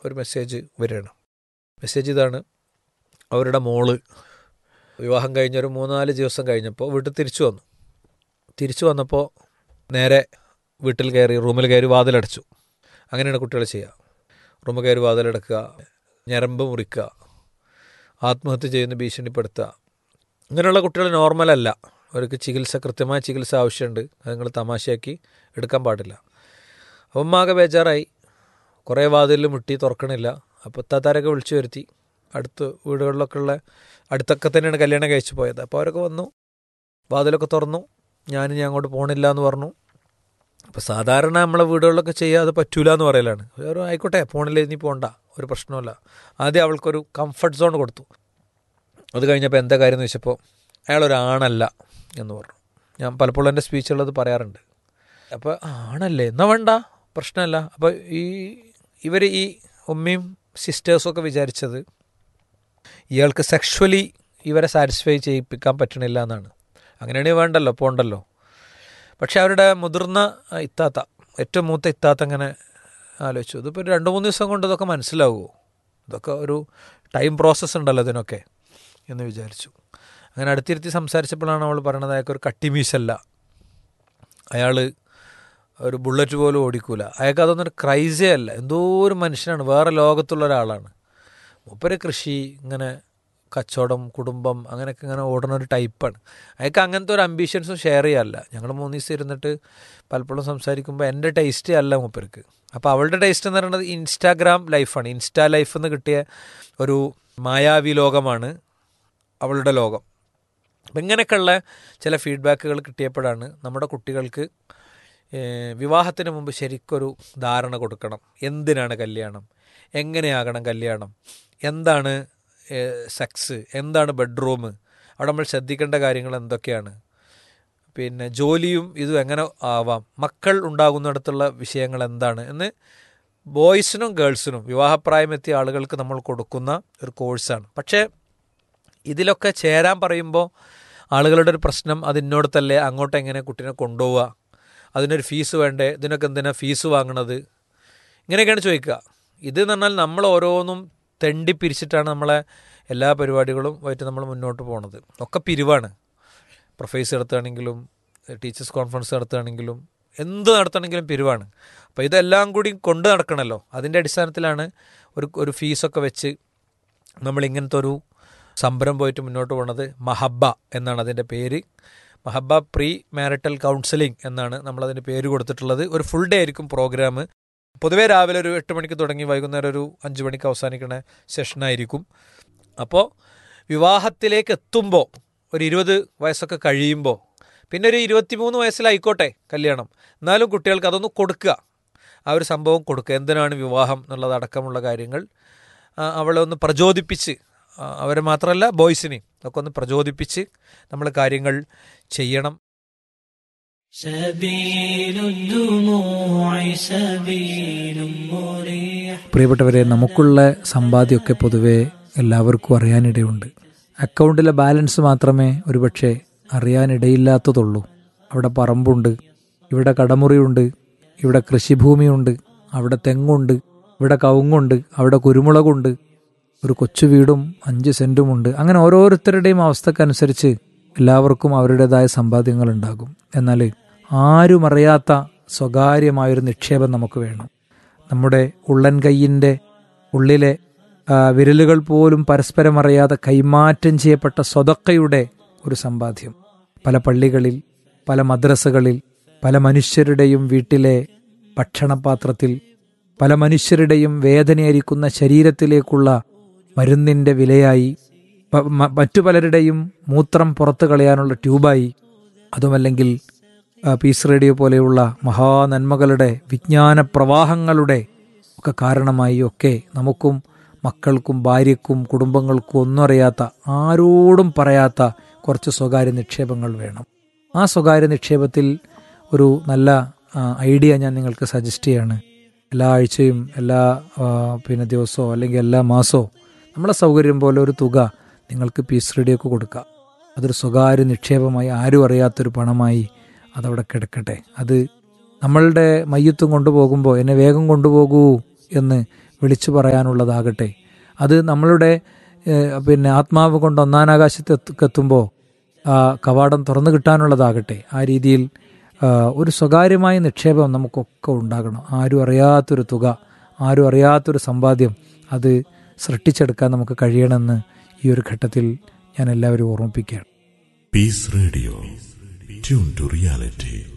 ഒരു മെസ്സേജ് വരികയാണ് മെസ്സേജ് ഇതാണ് അവരുടെ മോള് വിവാഹം കഴിഞ്ഞ ഒരു മൂന്നാല് ദിവസം കഴിഞ്ഞപ്പോൾ വീട്ടിൽ തിരിച്ചു വന്നു തിരിച്ചു വന്നപ്പോൾ നേരെ വീട്ടിൽ കയറി റൂമിൽ കയറി വാതിലടച്ചു അങ്ങനെയാണ് കുട്ടികൾ ചെയ്യുക റൂമിൽ കയറി വാതിലടക്കുക ഞരമ്പ് മുറിക്കുക ആത്മഹത്യ ചെയ്യുന്ന ഭീഷണിപ്പെടുത്തുക ഇങ്ങനെയുള്ള കുട്ടികൾ നോർമലല്ല അവർക്ക് ചികിത്സ കൃത്യമായ ചികിത്സ ആവശ്യമുണ്ട് അത് നിങ്ങൾ തമാശയാക്കി എടുക്കാൻ പാടില്ല അപ്പം ആകെ ബേജാറായി കുറേ വാതിലിൽ മുട്ടി തുറക്കണില്ല അപ്പോൾ താത്താരൊക്കെ വിളിച്ചു വരുത്തി അടുത്ത് വീടുകളിലൊക്കെ ഉള്ള അടുത്തൊക്കെ തന്നെയാണ് കല്യാണം കഴിച്ചു പോയത് അപ്പോൾ അവരൊക്കെ വന്നു വാതിലൊക്കെ തുറന്നു ഞാൻ ഞാൻ അങ്ങോട്ട് പോകണില്ല എന്ന് പറഞ്ഞു അപ്പോൾ സാധാരണ നമ്മളെ വീടുകളിലൊക്കെ ചെയ്യാതെ പറ്റൂല എന്ന് പറയലാണ് വേറെ ആയിക്കോട്ടെ പോണില്ല നീ പോണ്ട ഒരു പ്രശ്നമല്ല ആദ്യം അവൾക്കൊരു കംഫർട്ട് സോൺ കൊടുത്തു അത് കഴിഞ്ഞപ്പോൾ എന്താ കാര്യം എന്ന് വെച്ചപ്പോൾ അയാളൊരാണല്ല എന്ന് പറഞ്ഞു ഞാൻ പലപ്പോഴും എൻ്റെ സ്പീച്ചുള്ളത് പറയാറുണ്ട് അപ്പോൾ ആണല്ലേ എന്നാ വേണ്ട പ്രശ്നമല്ല അപ്പോൾ ഈ ഇവർ ഈ ഉമ്മയും സിസ്റ്റേഴ്സൊക്കെ വിചാരിച്ചത് ഇയാൾക്ക് സെക്ഷുവലി ഇവരെ സാറ്റിസ്ഫൈ ചെയ്യിപ്പിക്കാൻ പറ്റണില്ല എന്നാണ് അങ്ങനെയാണെങ്കിൽ വേണ്ടല്ലോ പോണ്ടല്ലോ പക്ഷെ അവരുടെ മുതിർന്ന ഇത്താത്ത ഏറ്റവും മൂത്ത ഇത്താത്ത അങ്ങനെ ആലോചിച്ചു ഇതിപ്പോൾ രണ്ട് മൂന്ന് ദിവസം കൊണ്ട് ഇതൊക്കെ മനസ്സിലാവുമോ ഇതൊക്കെ ഒരു ടൈം പ്രോസസ്സ് ഉണ്ടല്ലോ ഇതിനൊക്കെ എന്ന് വിചാരിച്ചു അങ്ങനെ അടുത്തിരുത്തി സംസാരിച്ചപ്പോഴാണ് അവൾ പറയണത് അയാൾക്ക് ഒരു കട്ടിമീശല്ല അയാൾ ഒരു ബുള്ളറ്റ് പോലും ഓടിക്കൂല അയാൾക്ക് അതൊന്നും ഒരു ക്രൈസേ അല്ല എന്തോ ഒരു മനുഷ്യനാണ് വേറെ ലോകത്തുള്ള ഒരാളാണ് മൂപ്പര് കൃഷി ഇങ്ങനെ കച്ചവടം കുടുംബം അങ്ങനെയൊക്കെ ഇങ്ങനെ ഓടുന്ന ഒരു ടൈപ്പാണ് അയാൾക്ക് അങ്ങനത്തെ ഒരു അംബീഷൻസും ഷെയർ ചെയ്യാറില്ല ഞങ്ങൾ മൂന്ന് ദിവസം ഇരുന്നിട്ട് പലപ്പോഴും സംസാരിക്കുമ്പോൾ എൻ്റെ ടേസ്റ്റ് അല്ല മൂപ്പർക്ക് അപ്പോൾ അവളുടെ ടേസ്റ്റ് എന്ന് പറയുന്നത് ഇൻസ്റ്റാഗ്രാം ലൈഫാണ് ഇൻസ്റ്റാ ലൈഫ് എന്ന് കിട്ടിയ ഒരു മായാവി ലോകമാണ് അവളുടെ ലോകം അപ്പം ഇങ്ങനെയൊക്കെയുള്ള ചില ഫീഡ്ബാക്കുകൾ കിട്ടിയപ്പോഴാണ് നമ്മുടെ കുട്ടികൾക്ക് വിവാഹത്തിന് മുമ്പ് ശരിക്കൊരു ധാരണ കൊടുക്കണം എന്തിനാണ് കല്യാണം എങ്ങനെയാകണം കല്യാണം എന്താണ് സെക്സ് എന്താണ് ബെഡ്റൂം അവിടെ നമ്മൾ ശ്രദ്ധിക്കേണ്ട കാര്യങ്ങൾ എന്തൊക്കെയാണ് പിന്നെ ജോലിയും ഇതും എങ്ങനെ ആവാം മക്കൾ ഉണ്ടാകുന്നിടത്തുള്ള വിഷയങ്ങൾ എന്താണ് എന്ന് ബോയ്സിനും ഗേൾസിനും വിവാഹപ്രായമെത്തിയ ആളുകൾക്ക് നമ്മൾ കൊടുക്കുന്ന ഒരു കോഴ്സാണ് പക്ഷേ ഇതിലൊക്കെ ചേരാൻ പറയുമ്പോൾ ആളുകളുടെ ഒരു പ്രശ്നം അതിനോടത്തല്ലേ അങ്ങോട്ട് എങ്ങനെ കുട്ടീനെ കൊണ്ടുപോവുക അതിനൊരു ഫീസ് വേണ്ടേ ഇതിനൊക്കെ എന്തിനാ ഫീസ് വാങ്ങണത് ഇങ്ങനെയൊക്കെയാണ് ചോദിക്കുക ഇത് എന്ന് പറഞ്ഞാൽ നമ്മൾ ഓരോന്നും തെണ്ടി പിരിച്ചിട്ടാണ് നമ്മളെ എല്ലാ പരിപാടികളും ആയിട്ട് നമ്മൾ മുന്നോട്ട് പോണത് ഒക്കെ പിരിവാണ് പ്രൊഫൈസ് നടത്തുകയാണെങ്കിലും ടീച്ചേഴ്സ് കോൺഫറൻസ് നടത്തുകയാണെങ്കിലും എന്ത് നടത്തണമെങ്കിലും പിരിവാണ് അപ്പോൾ ഇതെല്ലാം കൂടി കൊണ്ട് നടക്കണമല്ലോ അതിൻ്റെ അടിസ്ഥാനത്തിലാണ് ഒരു ഒരു ഫീസൊക്കെ വെച്ച് നമ്മൾ ഇങ്ങനത്തെ ഒരു സംരംഭം പോയിട്ട് മുന്നോട്ട് പോണത് മഹബ്ബ എന്നാണ് അതിൻ്റെ പേര് മഹബ്ബ പ്രീ മാരിറ്റൽ കൗൺസിലിംഗ് എന്നാണ് നമ്മളതിന് പേര് കൊടുത്തിട്ടുള്ളത് ഒരു ഫുൾ ഡേ ആയിരിക്കും പ്രോഗ്രാം പൊതുവേ രാവിലെ ഒരു എട്ട് മണിക്ക് തുടങ്ങി വൈകുന്നേരം ഒരു അഞ്ച് മണിക്ക് അവസാനിക്കുന്ന സെഷനായിരിക്കും അപ്പോൾ വിവാഹത്തിലേക്ക് എത്തുമ്പോൾ ഒരു ഇരുപത് വയസ്സൊക്കെ കഴിയുമ്പോൾ പിന്നെ ഒരു ഇരുപത്തിമൂന്ന് വയസ്സിലായിക്കോട്ടെ കല്യാണം എന്നാലും കുട്ടികൾക്ക് അതൊന്ന് കൊടുക്കുക ആ ഒരു സംഭവം കൊടുക്കുക എന്തിനാണ് വിവാഹം എന്നുള്ളതടക്കമുള്ള കാര്യങ്ങൾ അവളെ ഒന്ന് പ്രചോദിപ്പിച്ച് അവരെ മാത്രമല്ല ബോയ്സിനെയും ഒക്കെ ഒന്ന് പ്രചോദിപ്പിച്ച് നമ്മൾ കാര്യങ്ങൾ ചെയ്യണം പ്രിയപ്പെട്ടവരെ നമുക്കുള്ള സമ്പാദ്യമൊക്കെ പൊതുവെ എല്ലാവർക്കും അറിയാനിടയുണ്ട് അക്കൗണ്ടിലെ ബാലൻസ് മാത്രമേ ഒരുപക്ഷെ അറിയാനിടയില്ലാത്തതുള്ളൂ അവിടെ പറമ്പുണ്ട് ഇവിടെ കടമുറിയുണ്ട് ഇവിടെ കൃഷിഭൂമിയുണ്ട് അവിടെ തെങ്ങുണ്ട് ഇവിടെ കവുങ്ങുണ്ട് അവിടെ കുരുമുളകുണ്ട് ഒരു കൊച്ചു വീടും അഞ്ച് സെന്റുമുണ്ട് അങ്ങനെ ഓരോരുത്തരുടെയും അവസ്ഥക്കനുസരിച്ച് എല്ലാവർക്കും അവരുടേതായ സമ്പാദ്യങ്ങൾ ഉണ്ടാകും എന്നാൽ ആരും അറിയാത്ത സ്വകാര്യമായൊരു നിക്ഷേപം നമുക്ക് വേണം നമ്മുടെ ഉള്ളൻ കൈയിൻ്റെ ഉള്ളിലെ വിരലുകൾ പോലും പരസ്പരം അറിയാതെ കൈമാറ്റം ചെയ്യപ്പെട്ട സ്വതക്കയുടെ ഒരു സമ്പാദ്യം പല പള്ളികളിൽ പല മദ്രസകളിൽ പല മനുഷ്യരുടെയും വീട്ടിലെ ഭക്ഷണപാത്രത്തിൽ പല മനുഷ്യരുടെയും വേദനയായിരിക്കുന്ന ശരീരത്തിലേക്കുള്ള മരുന്നിൻ്റെ വിലയായി മറ്റു പലരുടെയും മൂത്രം പുറത്തു കളയാനുള്ള ട്യൂബായി അതുമല്ലെങ്കിൽ പീസ് റേഡിയോ പോലെയുള്ള മഹാനന്മകളുടെ വിജ്ഞാന പ്രവാഹങ്ങളുടെ ഒക്കെ കാരണമായി ഒക്കെ നമുക്കും മക്കൾക്കും ഭാര്യയ്ക്കും കുടുംബങ്ങൾക്കും ഒന്നും അറിയാത്ത ആരോടും പറയാത്ത കുറച്ച് സ്വകാര്യ നിക്ഷേപങ്ങൾ വേണം ആ സ്വകാര്യ നിക്ഷേപത്തിൽ ഒരു നല്ല ഐഡിയ ഞാൻ നിങ്ങൾക്ക് സജസ്റ്റ് ചെയ്യാണ് എല്ലാ ആഴ്ചയും എല്ലാ പിന്നെ ദിവസമോ അല്ലെങ്കിൽ എല്ലാ മാസമോ നമ്മളെ സൗകര്യം പോലെ ഒരു തുക നിങ്ങൾക്ക് പീസ് റേഡിയോക്ക് കൊടുക്കുക അതൊരു സ്വകാര്യ നിക്ഷേപമായി ആരും അറിയാത്തൊരു പണമായി അതവിടെ കിടക്കട്ടെ അത് നമ്മളുടെ മയ്യത്തും കൊണ്ടുപോകുമ്പോൾ എന്നെ വേഗം കൊണ്ടുപോകൂ എന്ന് വിളിച്ചു പറയാനുള്ളതാകട്ടെ അത് നമ്മളുടെ ഏഹ്, പിന്നെ ആത്മാവ് കൊണ്ട് ഒന്നാനാകാശത്തെത്തുമ്പോൾ ആ കവാടം തുറന്നു കിട്ടാനുള്ളതാകട്ടെ ആ രീതിയിൽ ആ, ഒരു സ്വകാര്യമായ നിക്ഷേപം നമുക്കൊക്കെ ഉണ്ടാകണം ആരും അറിയാത്തൊരു തുക ആരും അറിയാത്തൊരു സമ്പാദ്യം അത് സൃഷ്ടിച്ചെടുക്കാൻ നമുക്ക് കഴിയണമെന്ന് ഈ ഒരു ഘട്ടത്തിൽ ഞാൻ എല്ലാവരും ഓർമ്മിപ്പിക്കുകയാണ് Peace Radio. Tune to reality.